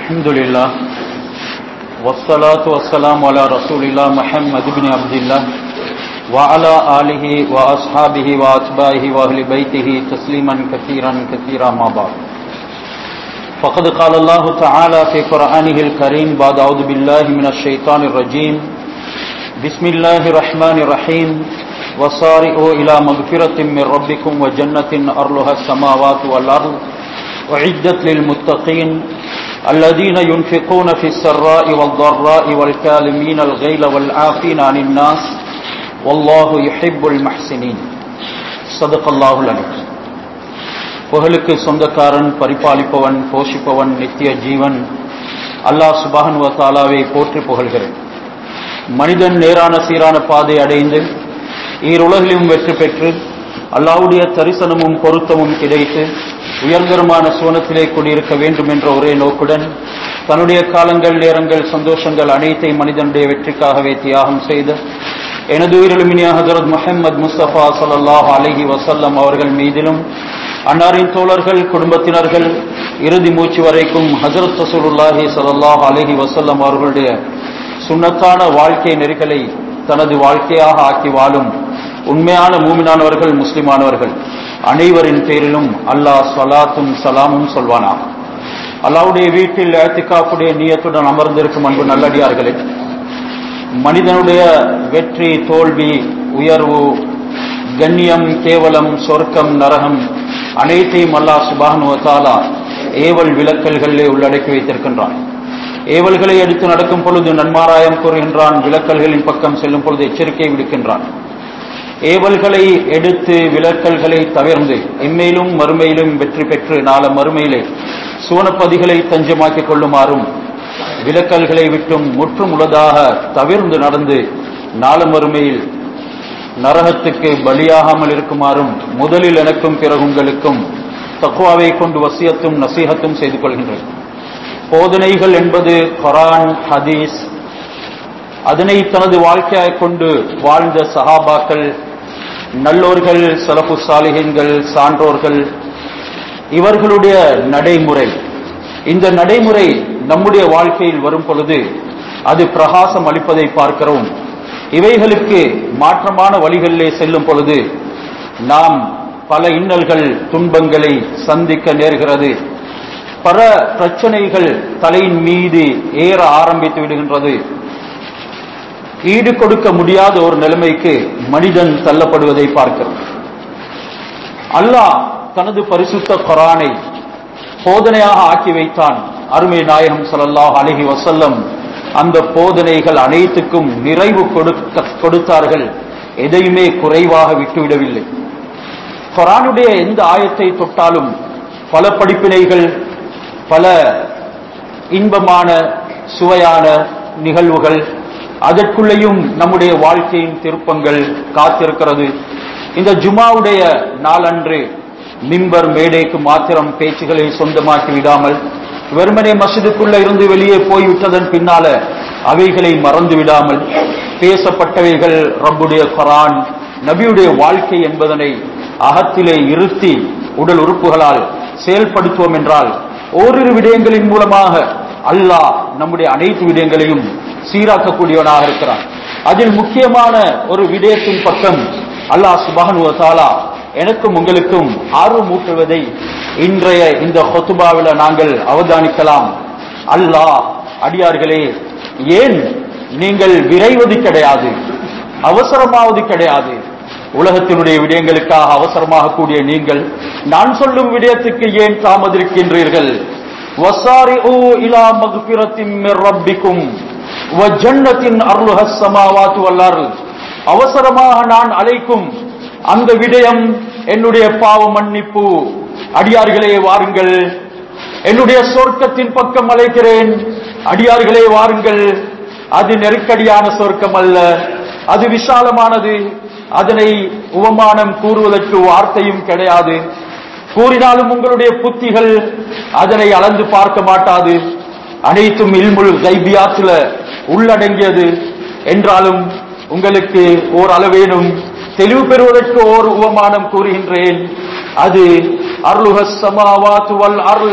الحمد لله والصلاة والسلام على رسول الله محمد بن عبد الله وعلى آله وأصحابه وأتباعه وأهل بيته تسليما كثيرا كثيرا ما بعد فقد قال الله تعالى في قرآنه الكريم بعد أعوذ بالله من الشيطان الرجيم بسم الله الرحمن الرحيم وصارئوا إلى مغفرة من ربكم وجنة أرلها السماوات والأرض أعدت للمتقين الذين ينفقون في السراء والضراء والكالمين الغيل والعافين عن الناس والله يحب المحسنين صدق الله العليم புகழுக்கு சொந்தக்காரன் பரிபாலிப்பவன் போஷிப்பவன் நித்திய ஜீவன் அல்லாஹ் சுபான் தாலாவை போற்றி புகழ்கிறேன் மனிதன் நேரான சீரான பாதை அடைந்து ஈருலகிலும் வெற்றி பெற்று அல்லாவுடைய தரிசனமும் பொருத்தமும் கிடைத்து உயர்ந்தரமான சுவனத்திலே குடியிருக்க வேண்டும் என்ற ஒரே நோக்குடன் தன்னுடைய காலங்கள் நேரங்கள் சந்தோஷங்கள் அனைத்தை மனிதனுடைய வெற்றிக்காகவே தியாகம் செய்த எனது உயிரிலுமினிய ஹசரத் முஹம்மது முஸ்தபா சல்லாஹ் அலஹி வசல்லம் அவர்கள் மீதிலும் அன்னாரின் தோழர்கள் குடும்பத்தினர்கள் இறுதி மூச்சு வரைக்கும் ஹசரத் ரசூலுல்லாஹி சல்லாஹ் அலஹி வசல்லம் அவர்களுடைய சுண்ணத்தான வாழ்க்கை நெறிகளை தனது வாழ்க்கையாக ஆக்கி வாழும் உண்மையான மூமினானவர்கள் முஸ்லிமானவர்கள் அனைவரின் பேரிலும் அல்லாஹ் சலாத்தும் சலாமும் சொல்வானா அல்லாவுடைய வீட்டில் ஏத்திகாப்புடைய நீயத்துடன் அமர்ந்திருக்கும் அன்பு நல்லடியார்களே மனிதனுடைய வெற்றி தோல்வி உயர்வு கண்ணியம் கேவலம் சொர்க்கம் நரகம் அனைத்தையும் அல்லாஹ் சுபானுவத்தாலா ஏவல் விளக்கல்களிலே உள்ளடக்கி வைத்திருக்கின்றான் ஏவல்களை எடுத்து நடக்கும் பொழுது நன்மாராயம் கூறுகின்றான் விளக்கல்களின் பக்கம் செல்லும் பொழுது எச்சரிக்கை விடுக்கின்றான் ஏவல்களை எடுத்து விளக்கல்களை தவிர்ந்து இம்மையிலும் மறுமையிலும் வெற்றி பெற்று நாள மறுமையிலே சுவனப்பதிகளை தஞ்சமாக்கிக் கொள்ளுமாறும் விளக்கல்களை விட்டும் முற்றும் உளதாக தவிர்ந்து நடந்து நாள மறுமையில் நரகத்துக்கு பலியாகாமல் இருக்குமாறும் முதலில் எனக்கும் பிறகு உங்களுக்கும் தக்குவாவை கொண்டு வசியத்தும் நசீகத்தும் செய்து கொள்கின்றேன் போதனைகள் என்பது கொரான் ஹதீஸ் அதனை தனது வாழ்க்கையாக கொண்டு வாழ்ந்த சஹாபாக்கள் நல்லோர்கள் சலபு சாலிகன்கள் சான்றோர்கள் இவர்களுடைய நடைமுறை இந்த நடைமுறை நம்முடைய வாழ்க்கையில் வரும் பொழுது அது பிரகாசம் அளிப்பதை பார்க்கிறோம் இவைகளுக்கு மாற்றமான வழிகளிலே செல்லும் பொழுது நாம் பல இன்னல்கள் துன்பங்களை சந்திக்க நேர்கிறது பல பிரச்சனைகள் தலையின் மீது ஏற ஆரம்பித்து விடுகின்றது ஈடு கொடுக்க முடியாத ஒரு நிலைமைக்கு மனிதன் தள்ளப்படுவதை பார்க்கிறோம் அல்லாஹ் தனது பரிசுத்த கொரானை போதனையாக ஆக்கி வைத்தான் அருமை நாயகம் சல்லாஹ் அலஹி வசல்லம் அந்த போதனைகள் அனைத்துக்கும் நிறைவு கொடுக்க கொடுத்தார்கள் எதையுமே குறைவாக விட்டுவிடவில்லை கொரானுடைய எந்த ஆயத்தை தொட்டாலும் பல படிப்பினைகள் பல இன்பமான சுவையான நிகழ்வுகள் அதற்குள்ளேயும் நம்முடைய வாழ்க்கையின் திருப்பங்கள் காத்திருக்கிறது இந்த ஜுமாவுடைய நாளன்று மிம்பர் மேடைக்கு மாத்திரம் பேச்சுகளை சொந்தமாக்கி விடாமல் வெறுமனே மசிதுக்குள்ள இருந்து வெளியே போய்விட்டதன் பின்னால அவைகளை மறந்து விடாமல் பேசப்பட்டவைகள் ரப்புடைய கொரான் நபியுடைய வாழ்க்கை என்பதனை அகத்திலே இருத்தி உடல் உறுப்புகளால் செயல்படுத்துவோம் என்றால் ஓரிரு விடயங்களின் மூலமாக அல்லாஹ் நம்முடைய அனைத்து விடயங்களையும் சீராக்கக்கூடியவனாக இருக்கிறான் அதில் முக்கியமான ஒரு விடயத்தின் பக்கம் அல்லாஹ் சுபஹன் தாலா எனக்கும் உங்களுக்கும் ஆர்வம் ஊட்டுவதை இன்றைய இந்த ஹொத்துபாவில நாங்கள் அவதானிக்கலாம் அல்லாஹ் அடியார்களே ஏன் நீங்கள் விரைவது கிடையாது அவசரமாவது கிடையாது உலகத்தினுடைய விடயங்களுக்காக அவசரமாக கூடிய நீங்கள் நான் சொல்லும் விடயத்துக்கு ஏன் தாமதிருக்கின்றீர்கள் இலா மகுபிரத்தின் ரப்பிக்கும் ஜன்னத்தின் அருள்ஹ சமாவாத்து வல்லார் அவசரமாக நான் அழைக்கும் அந்த விடயம் என்னுடைய பாவ மன்னிப்பு அடியார்களே வாருங்கள் என்னுடைய சொர்க்கத்தின் பக்கம் அழைக்கிறேன் அடியார்களே வாருங்கள் அது நெருக்கடியான சொர்க்கம் அல்ல அது விசாலமானது அதனை உவமானம் கூறுவதற்கு வார்த்தையும் கிடையாது கூறினாலும் உங்களுடைய புத்திகள் அதனை அளந்து பார்க்க மாட்டாது அனைத்தும் இல்முல் கைபியாத்துல உள்ளடங்கியது என்றாலும் உங்களுக்கு ஓர் அளவேனும் தெளிவு பெறுவதற்கு ஓர் உவமானம் கூறுகின்றேன் அது அருளுக சமாவாத்து வல் அருள்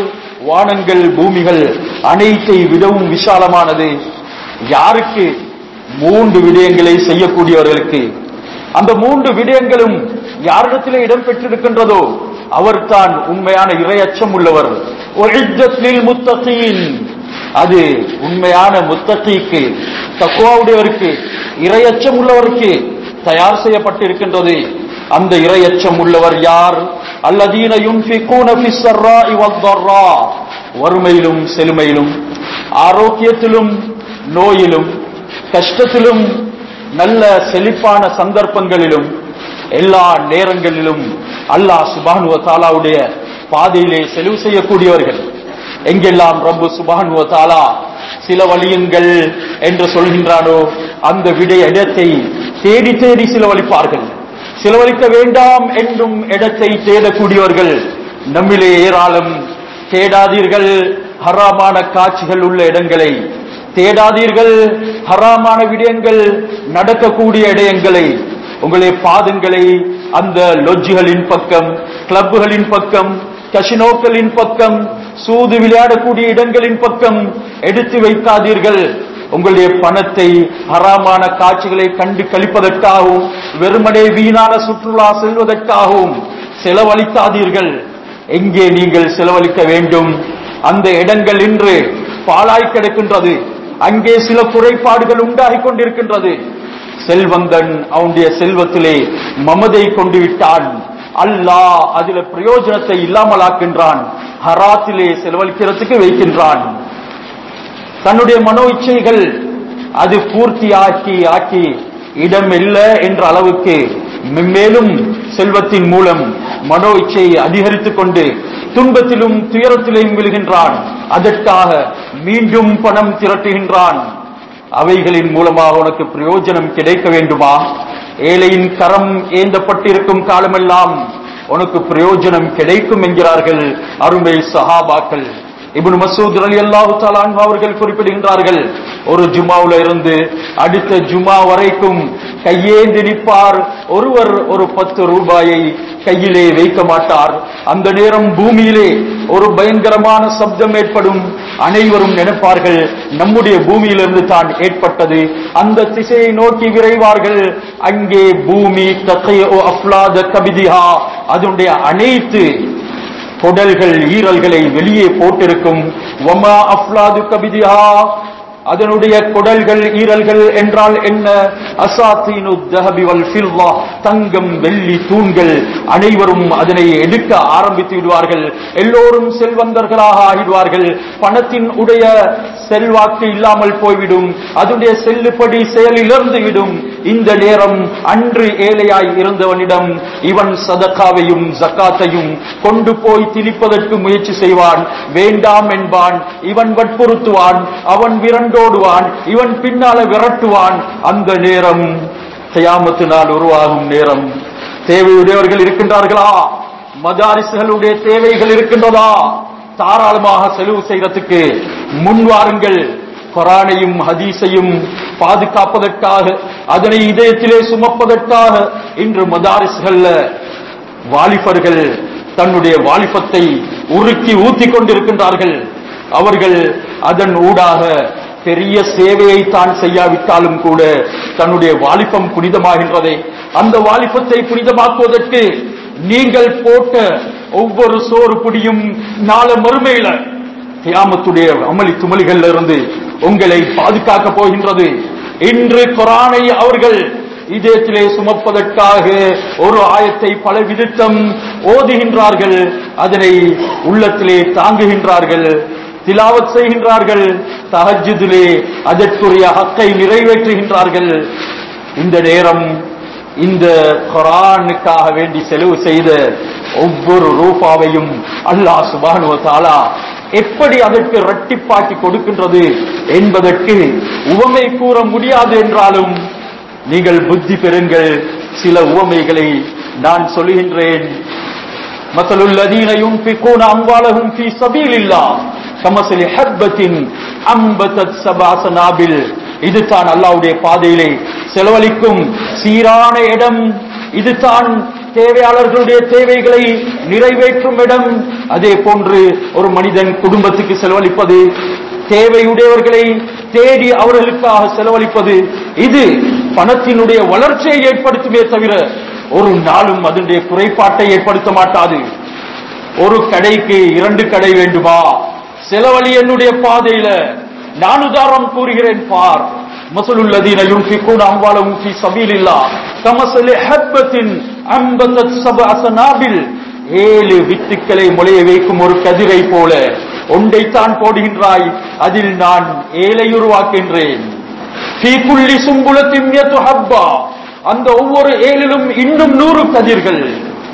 வானங்கள் பூமிகள் அனைத்தை விடவும் விசாலமானது யாருக்கு மூன்று விடயங்களை செய்யக்கூடியவர்களுக்கு அந்த மூன்று விடயங்களும் யாரிடத்திலே இடம் பெற்றிருக்கின்றதோ அவர்தான் உண்மையான இரையச்சம் உள்ளவர் உஇத்தத் லில் முத்தகீன். அது உண்மையான முத்தகீக்கு தக்குவாவுடையவருக்கு இரையச்சம் உள்ளவருக்கு தயார் செய்யப்பட்டிருக்கின்றது அந்த இரையச்சம் உள்ளவர் யார் அல்லதீன யுன்ஃபிகூன ஃபிஸ் ஸர்ராஇ வத்-தர்ரா வறுமையிலும் செழுமையிலும் ஆரோக்கியத்திலும் நோயிலும் கஷ்டத்திலும் நல்ல செழிப்பான சந்தர்ப்பங்களிலும் எல்லா நேரங்களிலும் அல்லாஹ் சுபானுவ தாலாவுடைய பாதையிலே செலவு செய்யக்கூடியவர்கள் எங்கெல்லாம் ரப்பு சுபானுவ தாலா சில வழியுங்கள் என்று சொல்கின்றானோ அந்த விடை இடத்தை தேடி தேடி சிலவழிப்பார்கள் செலவழிக்க வேண்டாம் என்றும் இடத்தை தேடக்கூடியவர்கள் நம்மிலே ஏராளம் தேடாதீர்கள் ஹராமான காட்சிகள் உள்ள இடங்களை தேடாதீர்கள் ஹராமான விடயங்கள் நடக்கக்கூடிய இடங்களை உங்களுடைய பாதங்களை அந்த லொஜ்ஜுகளின் பக்கம் கிளப்புகளின் பக்கம் கசினோக்களின் பக்கம் சூது விளையாடக்கூடிய இடங்களின் பக்கம் எடுத்து வைக்காதீர்கள் உங்களுடைய பணத்தை ஹராமான காட்சிகளை கண்டு கழிப்பதற்காகவும் வெறுமனே வீணான சுற்றுலா செல்வதற்காகவும் செலவழிக்காதீர்கள் எங்கே நீங்கள் செலவழிக்க வேண்டும் அந்த இடங்கள் இன்று பாழாய் கிடக்கின்றது அங்கே சில குறைபாடுகள் உண்டாகிக் கொண்டிருக்கின்றது செல்வந்தன் அவனுடைய செல்வத்திலே மமதை கொண்டு விட்டான் அல்லாஹ் அதில பிரயோஜனத்தை இல்லாமலாக்கின்றான் ஹராத்திலே செலவழிக்கிறதுக்கு வைக்கின்றான் தன்னுடைய மனோ இச்சைகள் அது பூர்த்தி ஆக்கி ஆக்கி இடம் இல்லை என்ற அளவுக்கு மென்மேலும் செல்வத்தின் மூலம் மனோ இச்சையை அதிகரித்துக் கொண்டு துன்பத்திலும் துயரத்திலும் விழுகின்றான் அதற்காக மீண்டும் பணம் திரட்டுகின்றான் அவைகளின் மூலமாக உனக்கு பிரயோஜனம் கிடைக்க வேண்டுமா ஏழையின் கரம் ஏந்தப்பட்டிருக்கும் காலமெல்லாம் உனக்கு பிரயோஜனம் கிடைக்கும் என்கிறார்கள் அருமை சஹாபாக்கள் இப்னு மசூத் ரலியல்லாஹு தஆலா அன்ஹு அவர்கள் குறிப்பிடுகின்றார்கள் ஒரு ஜுமாவுல இருந்து அடுத்த ஜுமா வரைக்கும் கையேந்தி நிற்பார் ஒருவர் ஒரு பத்து ரூபாயை கையிலே வைக்க மாட்டார் அந்த நேரம் பூமியிலே ஒரு பயங்கரமான சப்தம் ஏற்படும் அனைவரும் நினைப்பார்கள் நம்முடைய பூமியிலிருந்து தான் ஏற்பட்டது அந்த திசையை நோக்கி விரைவார்கள் அங்கே பூமி தக்கையோ அஃப்லாத கபிதிஹா அதனுடைய அனைத்து குடல்கள் ஈரல்களை வெளியே போட்டிருக்கும் வமா அஃப்லாது கபிதிஹா அதனுடைய குடல்கள் ஈரல்கள் என்றால் என்ன அசாத்தீனு தஹபி வல் ஃபில்லா தங்கம் வெள்ளி தூண்கள் அனைவரும் அதனை எடுக்க ஆரம்பித்து விடுவார்கள் எல்லோரும் செல்வந்தர்களாக ஆகிடுவார்கள் பணத்தின் உடைய செல்வாக்கு இல்லாமல் போய்விடும் அதனுடைய செல்லுபடி செயலிழந்து விடும் இந்த நேரம் அன்று ஏழையாய் இருந்தவனிடம் இவன் சதக்காவையும் ஜக்காத்தையும் கொண்டு போய் திணிப்பதற்கு முயற்சி செய்வான் வேண்டாம் என்பான் இவன் வற்புறுத்துவான் அவன் விரண்டோடுவான் இவன் பின்னால விரட்டுவான் அந்த நேரம் கியாமத்து நாள் உருவாகும் நேரம் தேவையுடையவர்கள் இருக்கின்றார்களா மதாரிசுகளுடைய தேவைகள் இருக்கின்றதா தாராளமாக செலவு செய்யறதுக்கு முன்வாருங்கள் குரானையும் ஹதீஸையும் பாதுகாப்பதற்காக அதனை இதயத்திலே சுமப்பதற்காக இன்று மதாரிஸ்கள்ல வாலிபர்கள் தன்னுடைய வாலிபத்தை உருக்கி ஊத்தி கொண்டிருக்கின்றார்கள் அவர்கள் அதன் ஊடாக பெரிய சேவையை தான் செய்யாவிட்டாலும் கூட தன்னுடைய வாலிபம் புனிதமாகின்றதை அந்த வாலிபத்தை புனிதமாக்குவதற்கு நீங்கள் போட்ட ஒவ்வொரு சோறு புடியும் நாள மறுமையில கியாமத்துடைய அமளி துமளிகள்ல இருந்து உங்களை பாதுகாக்க போகின்றது இன்று குரானை அவர்கள் இதயத்திலே சுமப்பதற்காக ஒரு ஆயத்தை பல விதத்தம் ஓதுகின்றார்கள் அதனை உள்ளத்திலே தாங்குகின்றார்கள் திலாவத் செய்கின்றார்கள் தஹஜுதிலே அதற்குரிய ஹக்கை நிறைவேற்றுகின்றார்கள் இந்த நேரம் இந்த குரானுக்காக வேண்டி செலவு செய்த ஒவ்வொரு ரூபாவையும் அல்லாஹ் சுபானுவ தாலா எப்படி அதற்கு இரட்டிப்பாக்கி கொடுக்கின்றது என்பதற்கு உவமை கூற முடியாது என்றாலும் நீங்கள் புத்தி பெறுங்கள் சில உவமைகளை நான் சொல்லுகின்றேன் مثل الذين ينفقون أموالهم في سبيل الله كمثل حبة أنبتت سبع سنابل இதுதான் அல்லாவுடைய பாதையிலே செலவழிக்கும் சீரான இடம் இதுதான் தேவையாளர்களுடைய தேவைகளை நிறைவேற்றும் இடம் அதே போன்று ஒரு மனிதன் குடும்பத்துக்கு செலவழிப்பது தேவையுடையவர்களை தேடி அவர்களுக்காக செலவழிப்பது இது பணத்தினுடைய வளர்ச்சியை ஏற்படுத்துமே தவிர ஒரு நாளும் அதனுடைய குறைபாட்டை ஏற்படுத்த மாட்டாது ஒரு கடைக்கு இரண்டு கடை வேண்டுமா செலவழி என்னுடைய பாதையில நான் உதாரணம் கூறுகிறேன் பார் மசலுல்லதீன யுன்ஃபிகூன அம்வாலஹும் ஃபீ சபீலில்லாஹ் கமஸலி ஹப்பத்தின் அன்பதத் சபஅ சனாபில் ஏழு வித்துக்களை முளைய வைக்கும் ஒரு கதிரை போல ஒன்றைத்தான் போடுகின்றாய் அதில் நான் ஏழை உருவாக்கின்றேன் ஃபீ குல்லி சும்புலத்தின் மியத்து ஹப்பா அந்த ஒவ்வொரு ஏழிலும் இன்னும் நூறு கதிர்கள்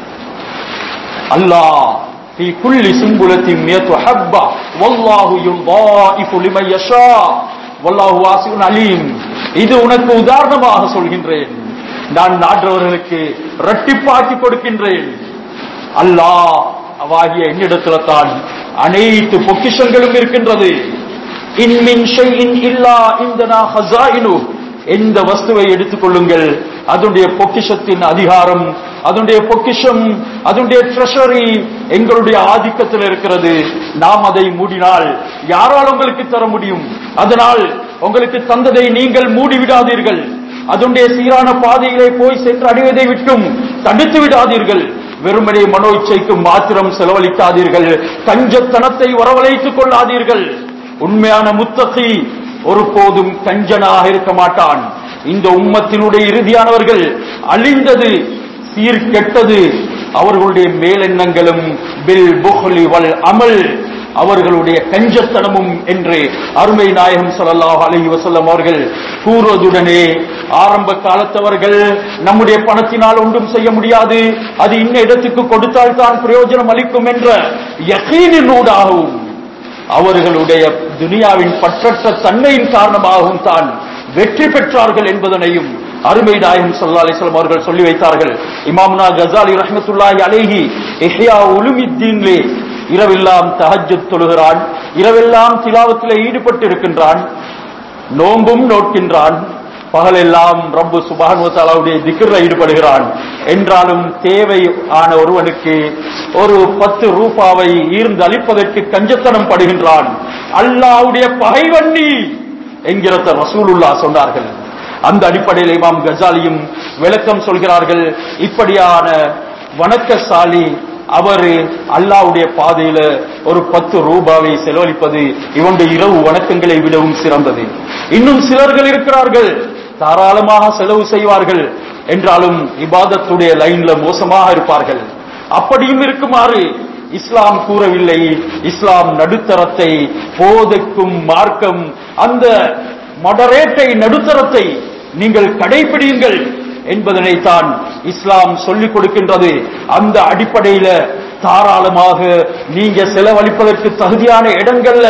அல்லாஹ் في كل سنبلة مئة حبة والله يضاعف لمن يشاء والله واسع عليم இது உனக்கு உதாரணமாக சொல்கின்றேன் நான் நாடுறவர்களுக்கு இரட்டிப்பாக்கி கொடுக்கின்றேன் அல்லாஹ் அவாகிய என்னிடத்துல தான் அனைத்து பொக்கிஷங்களும் இருக்கின்றது இன் மின் ஷைஇன் இல்லா இந்தனா ஹஸாயினு எந்த வஸ்துவை எடுத்துக்கொள்ளுங்கள் அதனுடைய பொக்கிஷத்தின் அதிகாரம் அதனுடைய பொக்கிஷம் அதனுடைய ட்ரெஷரி எங்களுடைய ஆதிக்கத்தில் இருக்கிறது நாம் அதை மூடினால் யாரால் உங்களுக்கு தர முடியும் அதனால் உங்களுக்கு தந்ததை நீங்கள் மூடிவிடாதீர்கள் அதனுடைய சீரான பாதையிலே போய் சென்று அடைவதை விட்டும் தடுத்து விடாதீர்கள் வெறுமனே மனோ இச்சைக்கு மாத்திரம் செலவழிக்காதீர்கள் கஞ்சத்தனத்தை வரவழைத்துக் கொள்ளாதீர்கள் உண்மையான முத்தகி ஒருபோதும் கஞ்சனாக இருக்க மாட்டான் இந்த உம்மத்தினுடைய இறுதியானவர்கள் அழிந்தது சீர்கெட்டது அவர்களுடைய மேலெண்ணங்களும் பில் புஹ்லி வல் அமல் அவர்களுடைய கஞ்சத்தனமும் என்று அருமை நாயகம் ஸல்லல்லாஹு அலைஹி வஸல்லம் அவர்கள் கூறுவதுடனே ஆரம்ப காலத்தவர்கள் நம்முடைய பணத்தினால் ஒன்றும் செய்ய முடியாது அது இன்ன இடத்துக்கு கொடுத்தால் தான் பிரயோஜனம் அளிக்கும் என்ற யகீனினூடாகவும் அவர்களுடைய துனியாவின் பற்றற்ற தன்மையின் காரணமாகவும் தான் வெற்றி பெற்றார்கள் என்பதனையும் அருமை நாயகம் ஸல்லல்லாஹு அலைஹி வஸல்லம் அவர்கள் சொல்லி வைத்தார்கள் இமாம்னா கஸாலி ரஹ்மத்துல்லாஹி அலைஹி இஹ்யா உலுமித்தீன்லே இரவெல்லாம் தஹஜ்ஜத் தொழுகிறான் இரவெல்லாம் திலாவத்திலே ஈடுபட்டு இருக்கின்றான் நோன்பும் நோட்கின்றான் பகலெல்லாம் ரப்பு சுபான் வத்தாலாவுடைய திக்ரில் ஈடுபடுகிறான் என்றாலும் தேவை ஆன ஒருவனுக்கு ஒரு பத்து ரூபாவை ஈர்ந்து அளிப்பதற்கு கஞ்சத்தனம் படுகின்றான் அல்லாவுடைய பகைவண்ணி என்கிறத ரசூலுல்லா சொன்னார்கள் அந்த அடிப்படையில் இமாம் கஜாலியும் விளக்கம் சொல்கிறார்கள் இப்படியான வணக்கசாலி அவர் அல்லாவுடைய பாதையில ஒரு பத்து ரூபாவை செலவழிப்பது இவனுடைய இரவு வணக்கங்களை விடவும் சிறந்தது இன்னும் சிலர்கள் இருக்கிறார்கள் தாராளமாக செலவு செய்வார்கள் என்றாலும் இபாதத்துடைய லைன்ல மோசமாக இருப்பார்கள் அப்படியும் இருக்குமாறு இஸ்லாம் கூறவில்லை இஸ்லாம் நடுத்தரத்தை போதைக்கும் மார்க்கம் அந்த மொடரேட்டை நடுத்தரத்தை நீங்கள் கடைபிடியுங்கள் என்பதனைத்தான் இஸ்லாம் சொல்லிக் கொடுக்கின்றது அந்த அடிப்படையில தாராளமாக நீங்க செலவழிப்பதற்கு தகுதியான இடங்கள்ல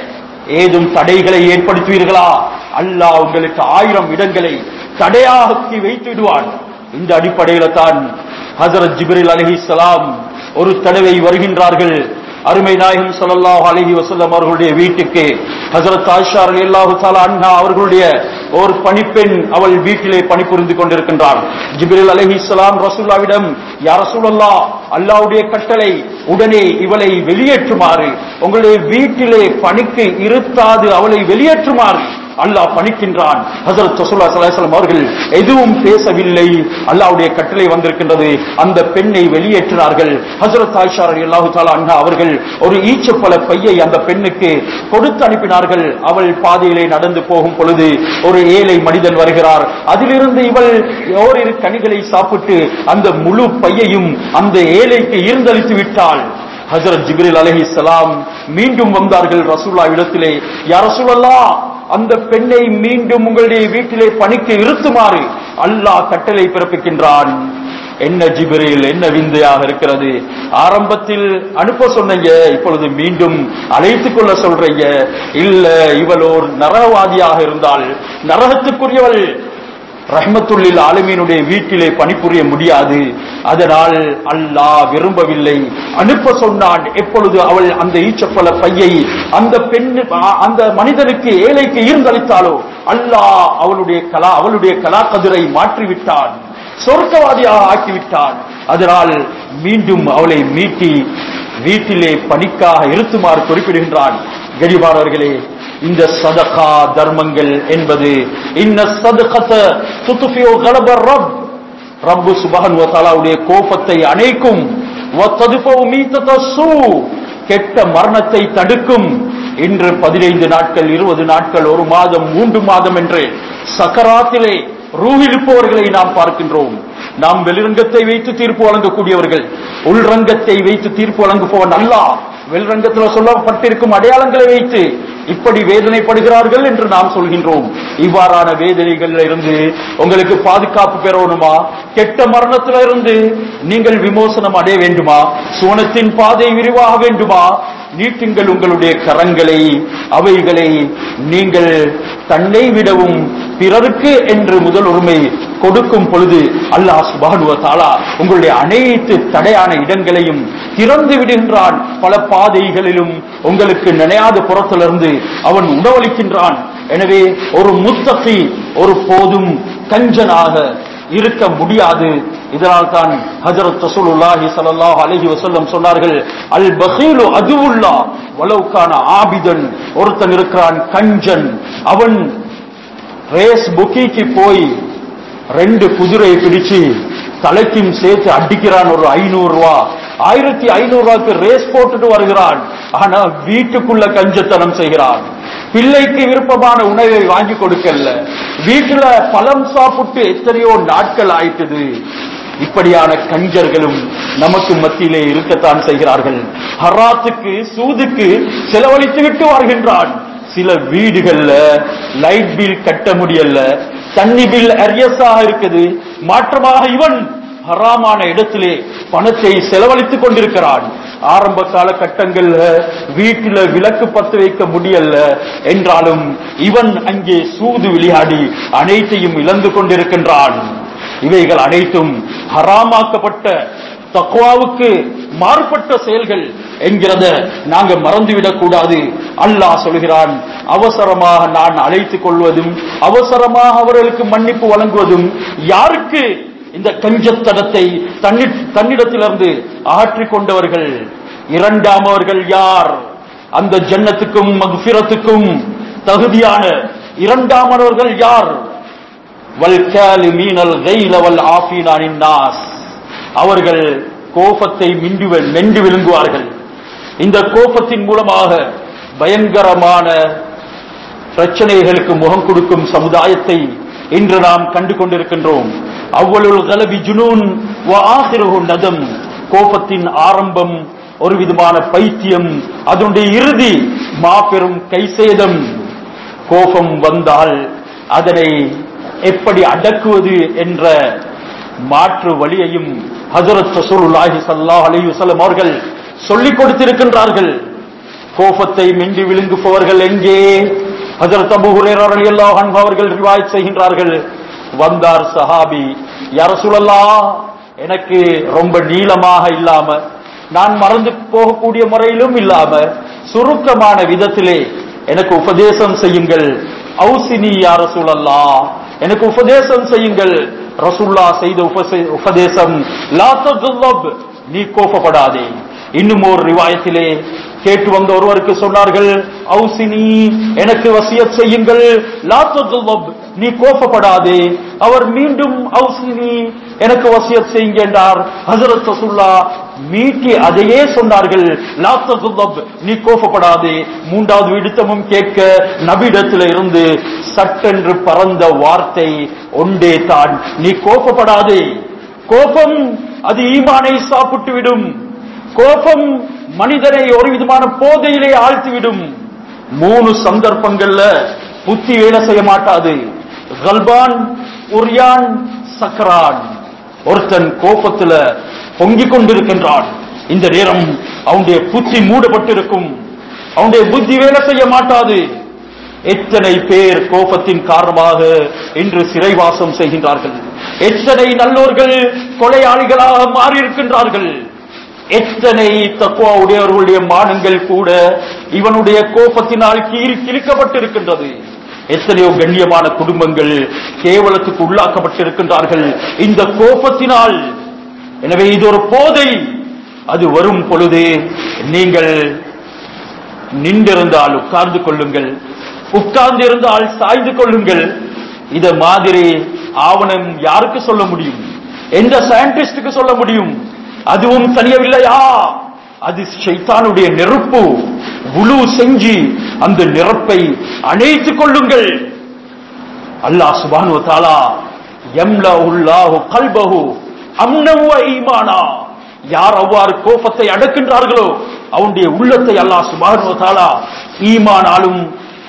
ஏதும் தடைகளை ஏற்படுத்துவீர்களா அல்லாஹ் உங்களுக்கு ஆயிரம் இடங்களை தடையாக்கி வைத்து விடுவான் இந்த அடிப்படையில தான் ஹசரத் ஜிப்ரில் அலிஹிஸ்ஸலாம் ஒரு தடவை வருகின்றார்கள் அருமை நாயகம் ஸல்லல்லாஹு அலைஹி வஸல்லம் அவர்களுடைய வீட்டுக்கு ஹஜரத் ஆயிஷா ரலியல்லாஹு தஆலா அன்ஹா அவர்களுடைய ஒரு பணிப்பெண் அவள் வீட்டிலே பணிபுரிந்து கொண்டிருக்கின்றாள் ஜிப்ரீல் அலைஹிஸ்ஸலாம் ரசூலுல்லாவிடம் யா ரசூலல்லாஹ் அல்லாஹ்வுடைய கட்டளை உடனே இவளை வெளியேற்றுமாறு உங்களுடைய வீட்டிலே பணிக்கு இருத்தாது அவளை வெளியேற்றுமாறு அல்லாஹ் பணிக்கின்றான் ஹசரத் ரசூல்லா ஸல்லல்லாஹு அலைஹி வஸல்லம் அவர்கள் எதுவும் பேசவில்லை அல்லாஹ்வுடைய கட்டளை வந்திருக்கின்றது அந்த பெண்ணை வெளியேற்றினார்கள் ஹசரத் ஆயிஷா ரலியல்லாஹு தஆலா அன்ஹா அவர்கள் ஒரு ஈச்சப்பழ பையை அந்த பெண்ணுக்கு கொடுத்து அனுப்பினார்கள் அவள் பாதையிலே நடந்து போகும் பொழுது ஒரு ஏழை மனிதன் வருகிறார் அதிலிருந்து இவள் ஓரிரு கனிகளை சாப்பிட்டு அந்த முழு பையையும் அந்த ஏழைக்கு ஈர்ந்தளித்து விட்டாள் ஹஜரத் ஜிப்ரில் அலைஹிஸ்ஸலாம் மீண்டும் வந்தார்கள் ரசூல்லா இடத்திலே யா ரசூலல்லாஹ் அந்த பெண்ணை மீண்டும் உங்களுடைய வீட்டிலே பணிக்கு இருத்துமாறு அல்லாஹ் கட்டளை பிறப்பிக்கின்றான் என்ன ஜிபிரில் என்ன விந்தையாக இருக்கிறது ஆரம்பத்தில் அனுப்ப சொன்னீங்க இப்பொழுது மீண்டும் அழைத்துக் கொள்ள சொல்றீங்க இல்ல இவள் ஒரு நரகவாதியாக இருந்தால் நரகத்துக்குரியவள் ரஹ்மத்துல்லில் ஆலமீனுடைய வீட்டிலே பணிபுரிய முடியாது அதனால் அல்லாஹ் விரும்பவில்லை அனுப்ப சொன்னான் எப்பொழுது அவள் அந்த ஈச்சப்பல பையை அந்த பெண் அந்த மனிதனுக்கு ஏழைக்கு ஈர்ந்தளித்தாலோ அல்லாஹ் அவளுடைய கலா அவளுடைய கலா கதிரை மாற்றிவிட்டான் சொர்க்கவாதியாக ஆக்கிவிட்டான் அதனால் மீண்டும் அவளை மீட்டி வீட்டிலே பணிக்காக இருத்துமாறு குறிப்பிடுகின்றான் கரிபாளர்களே இந்த சதகா தர்மங்கள் என்பது இன்ன சதகத துத்துஃபியோ கலபர் ரப் ரப்பு சுபஹன் வத்தாலாவுடைய கோபத்தை அணைக்கும் வத்ததுபவு மீத்தத சூ கெட்ட மரணத்தை தடுக்கும் இன்று பதினைந்து நாட்கள் இருபது நாட்கள் ஒரு மாதம் மூன்று மாதம் என்று சக்கராத்திலே ரூஹிருப்பவர்களை நாம் பார்க்கின்றோம் நாம் வெளிரங்கத்தை வைத்து தீர்ப்பு வழங்கக்கூடியவர்கள் உள்ரங்கத்தை வைத்து தீர்ப்பு வழங்குபவன் அல்லாஹ் வெளிரங்கத்தில் சொல்லப்பட்டிருக்கும் அடையாளங்களை வைத்து இப்படி வேதனைப்படுகிறார்கள் என்று நாம் சொல்கின்றோம் இவ்வாறான வேதனைகள்ல இருந்து உங்களுக்கு பாதுகாப்பு பெறணுமா கெட்ட மரணத்தில இருந்து நீங்கள் விமோசனம் அடைய வேண்டுமா சுவனத்தின் பாதை விரிவாக வேண்டுமா நீட்டுங்கள் உங்களுடைய கரங்களை அவைகளை நீங்கள் தன்னை விடவும் பிறருக்கு என்று முதல் உரிமை கொடுக்கும் பொழுது அல்லாஹ் சுபானுவ தாலா உங்களுடைய அனைத்து தடையான இடங்களையும் திறந்து விடுகின்றான் பல பாதைகளிலும் உங்களுக்கு நினையாத புறத்திலிருந்து அவன் உணவளிக்கின்றான் எனவே ஒரு முத்தகி ஒரு போதும் கஞ்சனாக இருக்க முடியாது இதனால் தான் ஹஜரத் ரசூலுல்லாஹி ஸல்லல்லாஹு அலைஹி வஸல்லம் சொன்னார்கள் அல் பகீலு அதுவுல்லா வலவுக்கான ஆபிதன் ஒருத்தன் இருக்கிறான் கஞ்சன் அவன் ரேஸ் புக்கிக்கு போய் ரெண்டு குதிரையை பிடிச்சு தலைக்கும் சேர்த்து அடிக்கிறான் ஒரு ஐநூறு ரூபா ஆயிரத்தி ஐநூறு ரூபாய்க்கு ரேஸ் போட்டுட்டு வருகிறான் ஆனா வீட்டுக்குள்ள கஞ்சத்தனம் செய்கிறான் பிள்ளைக்கு விருப்பமான உணவை வாங்கி கொடுக்கல வீட்டுல பழம் சாப்பிட்டு எத்தனையோ நாட்கள் ஆயிட்டது இப்படியான கஞ்சர்களும் நமக்கு மத்தியிலே இருக்கத்தான் செய்கிறார்கள் ஹராத்துக்கு சூதுக்கு செலவழித்து விட்டு வருகின்றான் சில வீடுகள்ல லைட் பில் கட்ட முடியல தண்ணி பில் அரியஸாக இருக்குது மாற்றமாக இவன் ஹராமான இடத்திலே பணத்தை செலவழித்துக் கொண்டிருக்கிறான் ஆரம்ப காலகட்டங்கள்ல வீட்டில விளக்கு பத்து வைக்க முடியல என்றாலும் இவன் அங்கே சூது விளையாடி அனைத்தையும் இழந்து கொண்டிருக்கின்றான் இவைகள் அனைத்தும் ஹராமாக்கப்பட்ட தக்வாவுக்கு மாறுபட்ட செயல்கள் என்கிறத நாங்க மறந்துவிடக் கூடாது அல்லாஹ் சொல்கிறான் அவசரமாக நான் அழைத்துக் கொள்வதும் அவசரமாக அவர்களுக்கு மன்னிப்பு வழங்குவதும் யாருக்கு இந்த கஞ்சத்தனத்தை தன்னி தன்னிடத்திலிருந்து அகற்றிக் கொண்டவர்கள் இரண்டாமவர்கள் யார் அந்த ஜன்னத்துக்கும் மக்ஃபிரத்துக்கும் தகுதியான இரண்டாமவர்கள் யார் வல்காலிமீனல் கைல வல் ஆஃபீனானின் நாஸ் அவர்கள் கோபத்தை மிண்டு மென்று விழுங்குவார்கள் இந்த கோபத்தின் மூலமாக பயங்கரமான பிரச்சனைகளுக்கு முகம் கொடுக்கும் சமுதாயத்தை இன்று நாம் கண்டு கொண்டிருக்கின்றோம் அவ்வளுள் கலபி ஜுனூன் நதம் கோபத்தின் ஆரம்பம் ஒரு விதமான பைத்தியம் அதனுடைய இறுதி மாபெரும் கைசேதம் கோபம் வந்தால் அதனை எப்படி அடக்குவது என்ற மாற்று வழியையும் ஹசரத் ரசூலுல்லாஹி ஸல்லல்லாஹு அலைஹி வஸல்லம் அவர்கள் சொல்லிக் கொடுத்திருக்கின்றார்கள் கோபத்தை மிண்டி விழுங்குபவர்கள் எங்கே ஹஜரத் அபூ ஹுரைரா ரலியல்லாஹு அன்ஹு அவர்கள் ரிவாயத் செய்கின்றார்கள் வந்தார் சஹாபி யா ரசூலல்லாஹ் எனக்கு ரொம்ப நீளமாக இல்லாம நான் மறந்து போகக்கூடிய முறையிலும் இல்லாம சுருக்கமான விதத்திலே எனக்கு உபதேசம் செய்யுங்கள் ஔசினி யா ரசூலல்லாஹ் எனக்கு உபதேசம் செய்யுங்கள் ரசூல்லா செய்த உபசே- உபதேசம் லா தகுல்லப் நீ கோபப்படாதே இன்னும் ஒரு ரிவாயத்திலே கேட்டு வந்த ஒருவருக்கு சொன்னார்கள் ஔசினி எனக்கு வசியத் செய்யுங்கள் லா தகுல்லப் நீ கோபப்படாதே அவர் மீண்டும் ஔசினி எனக்கு வசியத் செய்யுங்க என்றார் ஹஜரத் ரசூல்லா மீட்டி அதையே சொன்னார்கள் லா தகுல்லப் நீ கோபப்படாதே மூன்றாவது விடுத்தமும் கேட்க நபிடத்தில் இருந்து சட்டென்று பறந்த வார்த்தை ஒன்றே தான் நீ கோபப்படாதே கோபம் அது ஈமானை சாப்பிட்டு விடும் கோபம் மனிதனை ஒரு விதமான போதையிலே ஆழ்த்திவிடும் மூணு சந்தர்ப்பங்கள்ல புத்தி வேலை செய்ய மாட்டாது கல்பான் உரியான் சக்கரான் ஒருத்தன் கோபத்துல பொங்கிக் கொண்டிருக்கின்றான் இந்த நேரம் அவனுடைய புத்தி மூடப்பட்டிருக்கும் அவனுடைய புத்தி வேலை செய்ய மாட்டாது எத்தனை பேர் கோபத்தின் காரணமாக இன்று சிறைவாசம் செய்கின்றார்கள் எத்தனை நல்லோர்கள் கொலையாளிகளாக மாறியிருக்கின்றார்கள் எத்தனை தக்குவா உடையவர்களுடைய மானங்கள் கூட இவனுடைய கோபத்தினால் கீறி கிழிக்கப்பட்டிருக்கின்றது எத்தனையோ கண்ணியமான குடும்பங்கள் கேவலத்துக்கு உள்ளாக்கப்பட்டிருக்கின்றார்கள் இந்த கோபத்தினால் எனவே இது ஒரு போதை அது வரும் பொழுது நீங்கள் நின்றிருந்தால் உட்கார்ந்து கொள்ளுங்கள் உட்கார்ந்து இருந்தால் சாய்ந்து கொள்ளுங்கள் இத மாதிரி ஆவணம் யாருக்கு சொல்ல முடியும் எந்த சயின்டிஸ்டுக்கு சொல்ல முடியும் அதுவும் தனியவில்லையா அது ஷைத்தானுடைய நெருப்பு உழு செஞ்சு அந்த நெருப்பை அணைத்துக் கொள்ளுங்கள் அல்லாஹ் சுபானு தாலா எம்ல உல்லாஹு கல்பஹு அம்னவ ஈமானா யார் அவ்வாறு கோபத்தை அடக்கின்றார்களோ அவனுடைய உள்ளத்தை அல்லாஹ் சுபானு தாலா ஈமானாலும்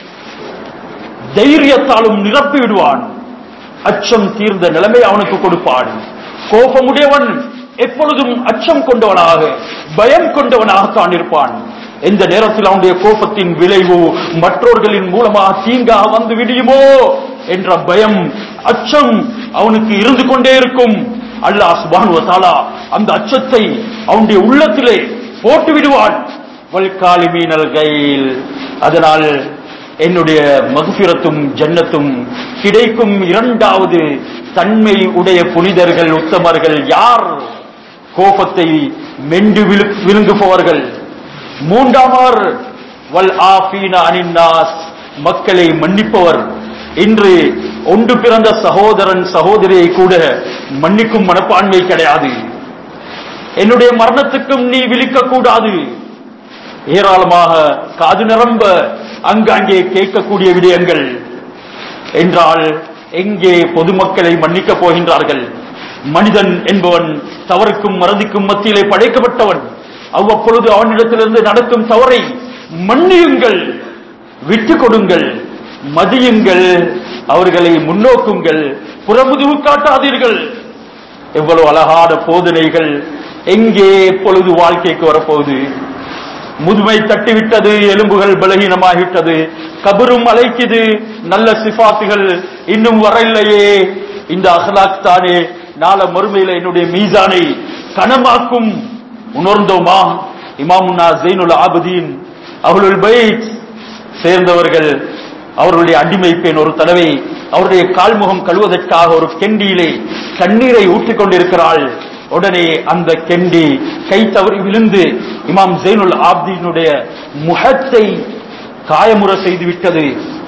தைரியத்தாலும் நிரப்பி விடுவான் அச்சம் தீர்ந்த நிலைமை அவனுக்கு கொடுப்பான் கோபமுடையவன் எப்பொழுதும் அச்சம் கொண்டவனாக பயம் கொண்டவனாகத்தான் இருப்பான் எந்த நேரத்தில் அவனுடைய கோபத்தின் விளைவு மற்றவர்களின் மூலமாக தீங்காக வந்து விடியுமோ என்ற பயம் அச்சம் அவனுக்கு இருந்து கொண்டே இருக்கும் அல்லாஹ் சுபானு தாலா அந்த அச்சத்தை அவனுடைய உள்ளத்திலே போட்டு விடுவான் வல்காலிமீனல் கைல் அதனால் என்னுடைய மகுபிரத்தும் ஜன்னத்தும் கிடைக்கும் இரண்டாவது தன்மை உடைய புனிதர்கள் உத்தமர்கள் யார் கோபத்தை மெண்டு விழு- விழுங்குபவர்கள் மூன்றாமர் வல் ஆஃபீன அனின்னாஸ் மக்களை மன்னிப்பவர் இன்று ஒன்று பிறந்த சகோதரன் சகோதரியை கூட மன்னிக்கும் மனப்பான்மை கிடையாது என்னுடைய மரணத்துக்கும் நீ விழிக்க கூடாது ஏராளமாக காது நிரம்ப அங்காங்கே கேட்கக்கூடிய விடயங்கள் என்றால் எங்கே பொதுமக்களை மன்னிக்கப் போகின்றார்கள் மனிதன் என்பவன் தவறுக்கும் மறதிக்கும் மத்தியிலே படைக்கப்பட்டவன் அவ்வப்பொழுது அவனிடத்திலிருந்து நடக்கும் தவறை மன்னியுங்கள் விட்டுக் கொடுங்கள் மதியுங்கள் அவர்களை முன்னோக்குங்கள் புறமுதுகு காட்டாதீர்கள் எவ்வளவு அழகான போதனைகள் எங்கே எப்பொழுது வாழ்க்கைக்கு வரப்போகுது முதுமை தட்டிவிட்டது எலும்புகள் பலகீனமாகிவிட்டது கபரும் அழைக்குது நல்ல சிபாத்துகள் இன்னும் வரலையே இந்த அகலாக் தானே நாள மறுமையில என்னுடைய மீசானை கனமாக்கும் உணர்ந்தோமா இமாமுன்னா ஜெயினுல் ஆபதீன் அவளுள் பைத் சேர்ந்தவர்கள் அவர்களுடைய அடிமை பெண் ஒரு தடவை அவருடைய கால்முகம் கழுவதற்காக ஒரு கெண்டியிலே தண்ணீரை ஊற்றிக் கொண்டிருக்கிறாள் உடனே அந்த கெண்டி கை தவறி விழுந்து இமாம் ஜெயினுல் ஆப்தீனுடைய முகத்தை காயமுற செய்து விட்டது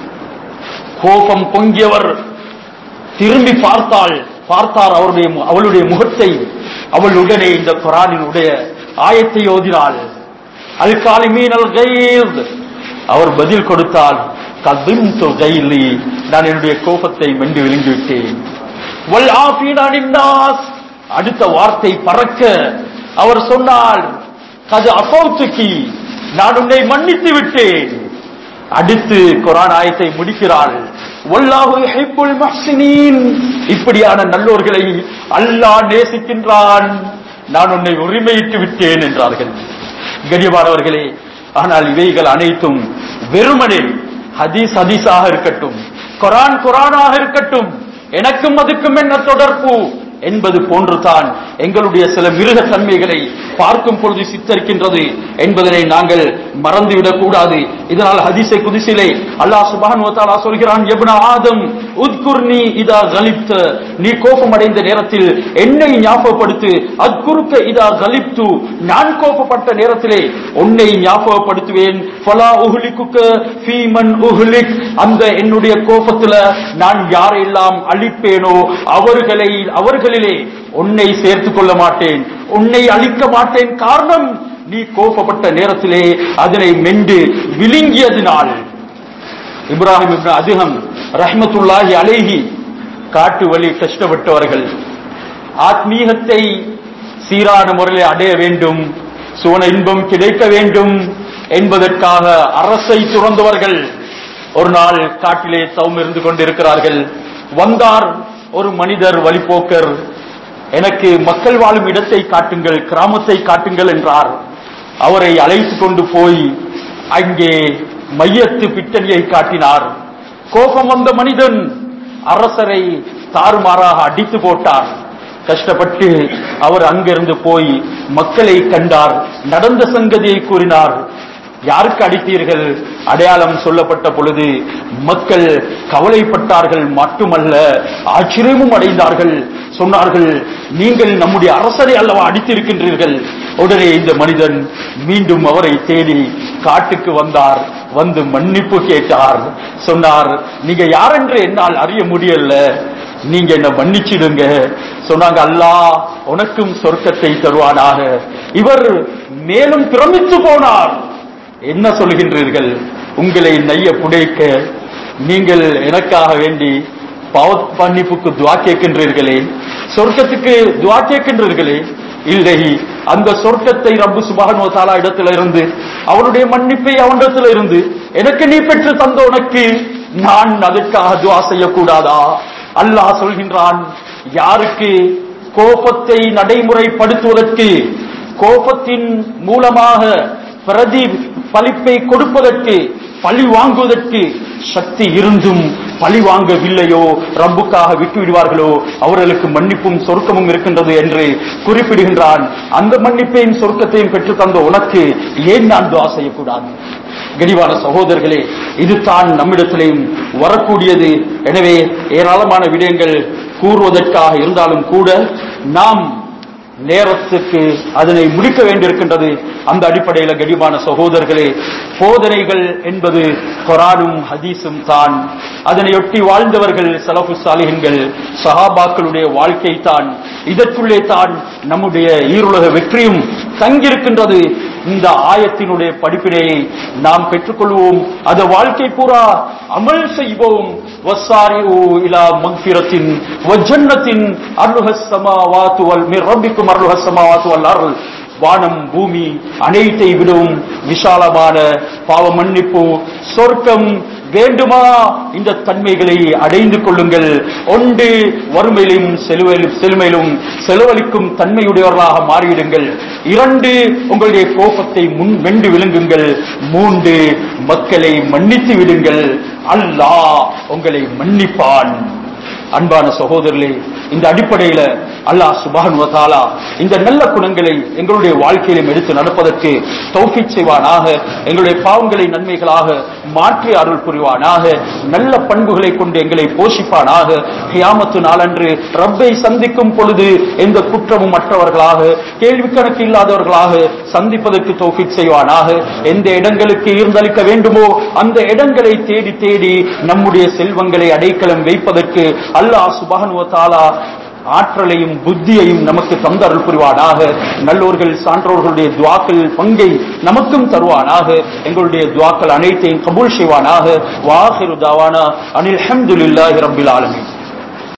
கோபம் பொங்கியவர் திரும்பி பார்த்தாள் பார்த்தார் அவருடைய மு- அவளுடைய முகத்தை அவள் உடனே இந்த குரானினுடைய ஆயத்தை ஓதினாள் அல் காலிமீன் அல் கைத் அவர் பதில் கொடுத்தால் கதிம்து கைலி நான் என்னுடைய கோபத்தை மென்று விழுங்கி விட்டேன் வல் ஆஃபீன் அனின் நாஸ் அடுத்த வார்த்தை பறக்க அவர் சொன்னார் கது அசௌத்துக்கி நான் உன்னை மன்னித்து விட்டேன் அடுத்து குரான் ஆயத்தை முடிக்கிறாள் வல்லாஹு யுஹிப்புல் முஹ்சினீன் இப்படியான நல்லோர்களை அல்லாஹ் நேசிக்கின்றான் நான் உன்னை உரிமையிட்டு விட்டேன் என்றார்கள் கண்ணியமானவர்களே ஆனால் இவைகள் அனைத்தும் வெறுமனே ஹதீஸ் ஹதீஸாக இருக்கட்டும் குரான் குரானாக இருக்கட்டும் எனக்கும் அதுக்கும் என்ன தொடர்பு என்பது போன்றுதான் எங்களுடைய சில மிருக தன்மைகளை பார்க்கும் பொழுது சித்தரிக்கின்றது என்பதனை நாங்கள் மறந்துவிடக் கூடாது இதனால் ஹதீஸை குதிசிலே அல்லாஹ் சுபான் வத்தாலா சொல்கிறான் எப்ன ஆதம் உத்குர்னி இதா கலிப்த நீ கோபம் அடைந்த நேரத்தில் என்னை ஞாபகப்படுத்து அத்குருக்க இதா கலிப்து நான் கோபப்பட்ட நேரத்திலே உன்னை ஞாபகப்படுத்துவேன் ஃபலா உஹ்லிக்குக்க ஃபீமன் உஹ்லிக் அந்த என்னுடைய கோபத்துல நான் யாரெல்லாம் அழிப்பேனோ அவர்களை அவர்களிலே உன்னை சேர்த்துக் கொள்ள மாட்டேன் உன்னை அழிக்க மாட்டேன் காரணம் நீ கோபப்பட்ட நேரத்திலே அதனை மென்று விழுங்கியதினால் இப்ராஹிம் இப்னு அதிகம் ரஹ்மத்துல்லாஹி அலைஹி காட்டு வழி கஷ்டப்பட்டவர்கள் ஆத்மீகத்தை சீரான முறையில் அடைய வேண்டும் சுவன இன்பம் கிடைக்க வேண்டும் என்பதற்காக அரசை துறந்தவர்கள் ஒரு நாள் காட்டிலே தவம் இருந்து கொண்டிருக்கிறார்கள் வந்தார் ஒரு மனிதர் வழிபோக்கர் எனக்கு மக்கள் வாழும் இடத்தை காட்டுங்கள் கிராமத்தை காட்டுங்கள் என்றார் அவரை அழைத்து கொண்டு போய் அங்கே மையத்து பிட்டணியை காட்டினார் கோபம் வந்த மனிதன் அரசரை தாறுமாறாக அடித்து போட்டார் கஷ்டப்பட்டு அவர் அங்கிருந்து போய் மக்களை கண்டார் நடந்த சங்கதியை கூறினார் யாருக்கு அடித்தீர்கள் அடையாளம் சொல்லப்பட்ட பொழுது மக்கள் கவலைப்பட்டார்கள் மட்டுமல்ல ஆச்சரியமும் அடைந்தார்கள் சொன்னார்கள் நீங்கள் நம்முடைய அரசரை அல்லவா அடித்திருக்கின்றீர்கள் உடனே இந்த மனிதன் மீண்டும் அவரை தேடி காட்டுக்கு வந்தார் வந்து மன்னிப்பு கேட்டார் சொன்னார் நீங்க யாரென்று என்னால் அறிய முடியல நீங்க என்ன மன்னிச்சிடுங்க சொன்னாங்க அல்லாஹ் உனக்கும் சொர்க்கத்தை தருவானாக இவர் மேலும் பிரமித்து போனார் என்ன சொல்கின்றீர்கள் உங்களை நைய புடைக்க நீங்கள் எனக்காக வேண்டி பாவ மன்னிப்புக்கு துவா கேட்கின்றீர்களே சொர்க்கத்துக்கு துவா கேட்கின்றீர்களே இல்லை அந்த சொர்க்கத்தை ரப்பு சுபானோ தாலா இடத்துல இருந்து அவருடைய மன்னிப்பை அவனிடத்துல இருந்து எனக்கு நீ பெற்று தந்த உனக்கு நான் அதற்காக துவா செய்யக்கூடாதா அல்லாஹ் சொல்கின்றான் யாருக்கு கோபத்தை நடைமுறைப்படுத்துவதற்கு கோபத்தின் மூலமாக பிரதி பலிப்பை கொடுப்பதற்கு பழி வாங்குவதற்கு சக்தி இருந்தும் பழி வாங்கவில்லையோ ரப்புக்காக விட்டு விடுவார்களோ அவர்களுக்கு மன்னிப்பும் சொர்க்கமும் இருக்கின்றது என்று குறிப்பிடுகின்றான் அந்த மன்னிப்பையும் சொர்க்கத்தையும் பெற்று தந்த உனக்கு ஏன் நான் துவா செய்யக்கூடாது கனிவான சகோதரர்களே இதுதான் நம்மிடத்திலேயும் வரக்கூடியது எனவே ஏராளமான விடயங்கள் கூறுவதற்காக இருந்தாலும் கூட நாம் நேரத்துக்கு அதனை முடிக்க வேண்டியிருக்கின்றது அந்த அடிப்படையில் கடிமான சகோதரர்களே போதனைகள் என்பது கொரானும் ஹதீஸும் தான் அதனையொட்டி வாழ்ந்தவர்கள் சலஃபு சாலிகன்கள் சஹாபாக்களுடைய வாழ்க்கை தான் இதற்குள்ளே தான் நம்முடைய ஈருலக வெற்றியும் தங்கியிருக்கின்றது இந்த ஆயத்தினுடைய படிப்பினையை நாம் பெற்றுக்கொள்வோம் அந்த வாழ்க்கை பூரா அமல் செய்வோம் வசாரிஉ இலா மக்ஃபிரத்தின் வஜன்னத்தின் அருள்ஹஸ் சமாவாத்து வல் மிர் ரப்பிக்கும் அருள்ஹஸ் சமாவாத்து வல் அருள் வானம் பூமி அனைத்தை விடவும் விசாலமான பாவ மன்னிப்பு சொர்க்கம் வேண்டுமா இந்த தன்மைகளை அடைந்து கொள்ளுங்கள் ஒன்று வறுமையிலும் செலுவையிலும் செழுமையிலும் செலவழிக்கும் தன்மையுடையவர்களாக மாறிவிடுங்கள் இரண்டு உங்களுடைய கோபத்தை முன் வெண்டு விழுங்குங்கள் மூன்று மக்களை மன்னித்து விடுங்கள் அல்லாஹ் உங்களை மன்னிப்பான் அன்பான சகோதரர்களே இந்த அடிப்படையில அல்லாஹ் சுபான் வதாலா இந்த நல்ல குணங்களை எங்களுடைய வாழ்க்கையிலும் எடுத்து நடப்பதற்கு தௌஃபிக் செய்வானாக எங்களுடைய பாவங்களை நன்மைகளாக மாற்றி அருள் புரிவானாக நல்ல பண்புகளை கொண்டு எங்களை போஷிப்பானாக கியாமத்து நாளன்று ரப்பை சந்திக்கும் பொழுது எந்த குற்றமும் மற்றவர்களாக கேள்வி கணக்கு இல்லாதவர்களாக சந்திப்பதற்கு தௌஃபிக் செய்வானாக எந்த இடங்களுக்கு ஈர்ந்தளிக்க வேண்டுமோ அந்த இடங்களை தேடி தேடி நம்முடைய செல்வங்களை அடைக்கலம் வைப்பதற்கு அல்லாஹ் சுபானுவ தாலா ஆற்றலையும் புத்தியையும் நமக்கு தந்தருள் புரிவானாக நல்லோர்கள் சான்றோர்களுடைய துவாக்கள் பங்கை நமக்கும் தருவானாக எங்களுடைய துவாக்கள் அனைத்தையும் கபூல் செய்வானாக வாஹிரு தாவானா அனில் ஹம்துலில்லாஹி ரப்பில் ஆலமீன்